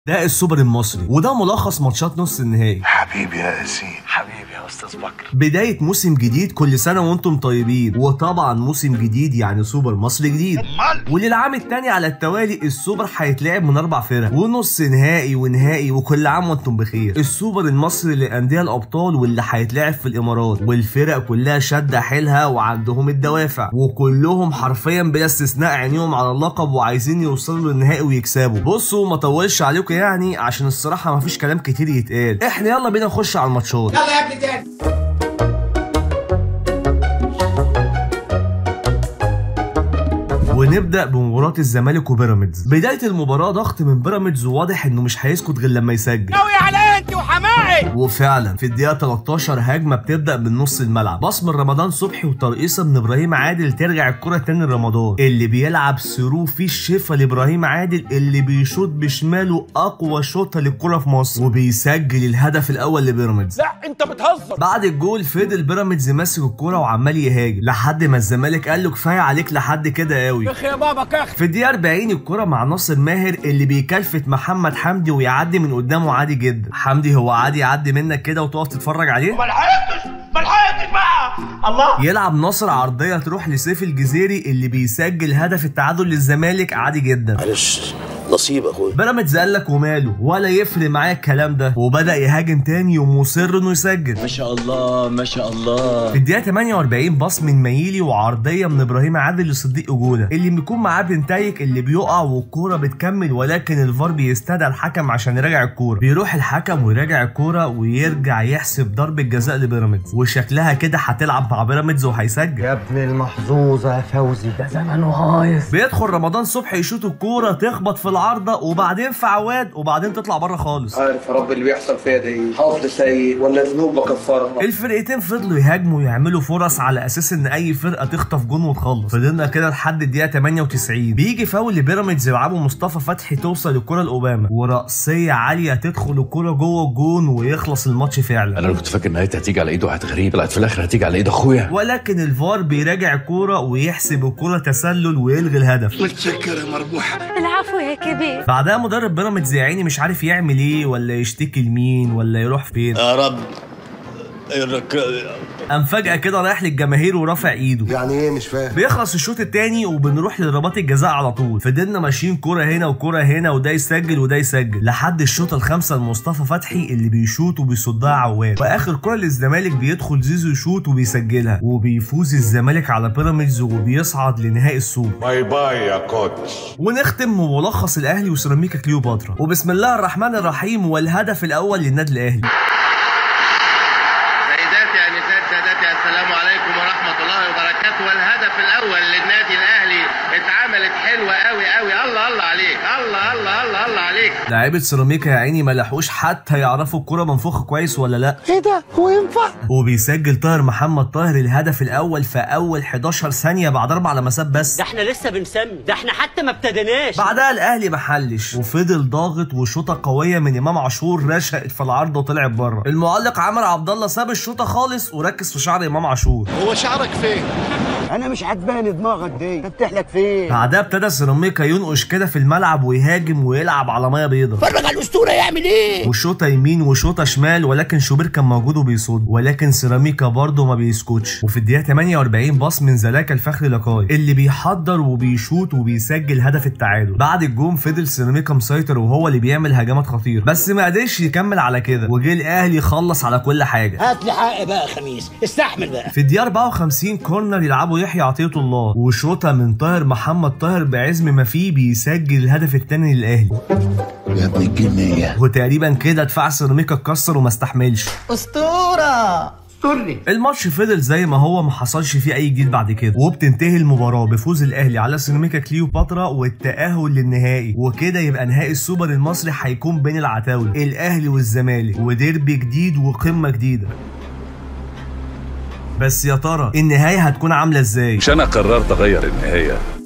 ده السوبر المصري وده ملخص ماتشات نص النهائي حبيبي يا ياسين حبيبي يا استاذ بكر بداية موسم جديد كل سنة وانتم طيبين وطبعا موسم جديد يعني سوبر مصر جديد وللعام التاني على التوالي السوبر هيتلعب من اربع فرق ونص نهائي ونهائي وكل عام وانتم بخير السوبر المصري للانديه الابطال واللي هيتلعب في الامارات والفرق كلها شادة حيلها وعندهم الدوافع وكلهم حرفيا بلا استثناء عينيهم على اللقب وعايزين يوصلوا للنهائي ويكسبوا بصوا ما طولش عليكم يعني عشان الصراحة مفيش كلام كتير يتقال احنا يلا بينا نخش على الماتشات يلا يا ابني تاني ونبدا بمباراه الزمالك وبيراميدز بدايه المباراه ضغط من بيراميدز وواضح انه مش هيسكت غير لما يسجل ناوي على انت وحماقي وفعلا في الدقيقه 13 هجمه بتبدا من نص الملعب باص من رمضان صبحي وترقيصه من ابراهيم عادل ترجع الكره تاني لرمضان اللي بيلعب ثرو في الشفا لابراهيم عادل اللي بيشوط بشماله اقوى شوطه للكره في مصر وبيسجل الهدف الاول لبيراميدز لا انت بتهزر بعد الجول فضل بيراميدز ماسك الكوره وعمال يهاجم لحد ما الزمالك قال له كفايه عليك لحد كده قوي كخ يا بابا كخ في الدقيقة 40 الكرة مع ناصر ماهر اللي بيكلفت محمد حمدي ويعدي من قدامه عادي جدا حمدي هو عادي يعدي منك كده وتقف تتفرج عليه ما لحقتش ما لحقتش بقى الله يلعب ناصر عرضية تروح لسيف الجزيري اللي بيسجل هدف التعادل للزمالك عادي جدا معلش نصيب اخويا بيراميدز قال لك وماله ولا يفرق معايا الكلام ده وبدا يهاجم تاني ومصر انه يسجل ما شاء الله ما شاء الله في الدقيقة 48 باص من مايلي وعرضية من ابراهيم عادل لصديق اجوده اللي بيكون معاه بنتايك اللي بيقع والكورة بتكمل ولكن الفار بيستدعي الحكم عشان يراجع الكورة بيروح الحكم ويراجع الكورة ويرجع يحسب ضربة جزاء لبيراميدز وشكلها كده هتلعب مع بيراميدز وهيسجل يا ابن المحظوظة يا فوزي ده زمانه هايص بيدخل رمضان صبحي يشوط الكورة تخبط في العارضة وبعدين في عواد وبعدين تطلع بره خالص عارف يا رب اللي بيحصل فيا ده ايه حظ سيء ولا ذنوب بكفرها الفرقتين فضلوا يهاجموا ويعملوا فرص على اساس ان اي فرقه تخطف جون وتخلص فضلنا كده لحد الدقيقه 98 بيجي فاول لبيراميدز يلعبوا مصطفى فتحي توصل الكره لاوباما وراسيه عاليه تدخل الكره جوه الجون ويخلص الوقت فعلا انا كنت فاكر نهايتها هتيجي على ايد واحد غريب طلعت في الاخر هتيجي على ايد اخويا ولكن الفار بيراجع الكوره ويحسب الكوره تسلل ويلغي الهدف متشكر يا مربوحة العفو يا كبير بعدها مدرب بيراميدز يا عيني مش عارف يعمل ايه ولا يشتكي لمين ولا يروح فين يا رب الرك- قام فجاه كده رايح للجماهير ورافع ايده يعني ايه مش فاهم بيخلص الشوط التاني وبنروح لضربات الجزاء على طول فضلنا ماشيين كرة هنا وكرة هنا وده يسجل وده يسجل لحد الشوط الخامسة لمصطفى فتحي اللي بيشوط وبيصدها عواد واخر كرة للزمالك بيدخل زيزو يشوط وبيسجلها وبيفوز الزمالك على بيراميدز وبيصعد لنهائي السوبر باي باي يا كوتش ونختم بملخص الاهلي وسيراميكا كليوباترا وبسم الله الرحمن الرحيم والهدف الاول للنادي الاهلي سيداتي انسات سادتي السلام عليكم ورحمه الله وبركاته والهدف الاول للنادي الاهلي اتعملت حلوه قوي قوي الله الله عليك الله الله الله الله عليك لعيبه سيراميكا يا عيني ما لحقوش حتى يعرفوا الكرة منفوخه كويس ولا لا ايه ده هو ينفع وبيسجل طاهر محمد طاهر الهدف الاول في اول 11 ثانيه بعد اربع لمسات بس ده احنا لسه بنسمي ده احنا حتى ما ابتديناش بعدها الاهلي محلش وفضل ضاغط وشوطه قويه من امام عاشور رشقت في العارضه وطلعت بره المعلق عمر عبد الله ساب الشوطه خالص وركز في شعر امام عاشور هو شعرك فين انا مش عجباني دماغك دي انت بتحلك فين بعدها ابتدى سيراميكا ينقش كده في الملعب ويهاجم ويلعب على ميه بيضاء فرج على الاسطوره يعمل ايه وشوطه يمين وشوطه شمال ولكن شوبير كان موجود وبيصد ولكن سيراميكا برضه ما بيسكتش وفي الدقيقه 48 باص من زلاكا الفخري لقاي اللي بيحضر وبيشوط وبيسجل هدف التعادل بعد الجون فضل سيراميكا مسيطر وهو اللي بيعمل هجمات خطيره بس ما قدرش يكمل على كده وجه الاهلي خلص على كل حاجه هات لي حقي بقى يا خميس استحمل بقى في الدقيقه 54 كورنر يلعبوا يحيى عطيه الله وشوطه من طاهر محمد طاهر بعزم ما فيه بيسجل الهدف الثاني للاهلي يا ابن الجنية وتقريبا كده دفاع سيراميكا اتكسر وما استحملش اسطورة استرني الماتش فضل زي ما هو ما حصلش فيه اي جديد بعد كده وبتنتهي المباراه بفوز الاهلي على سيراميكا كليوباترا والتاهل للنهائي وكده يبقى نهائي السوبر المصري هيكون بين العتاوله الاهلي والزمالك وديربي جديد وقمه جديده بس يا ترى النهايه هتكون عامله ازاي مش انا قررت اغير النهايه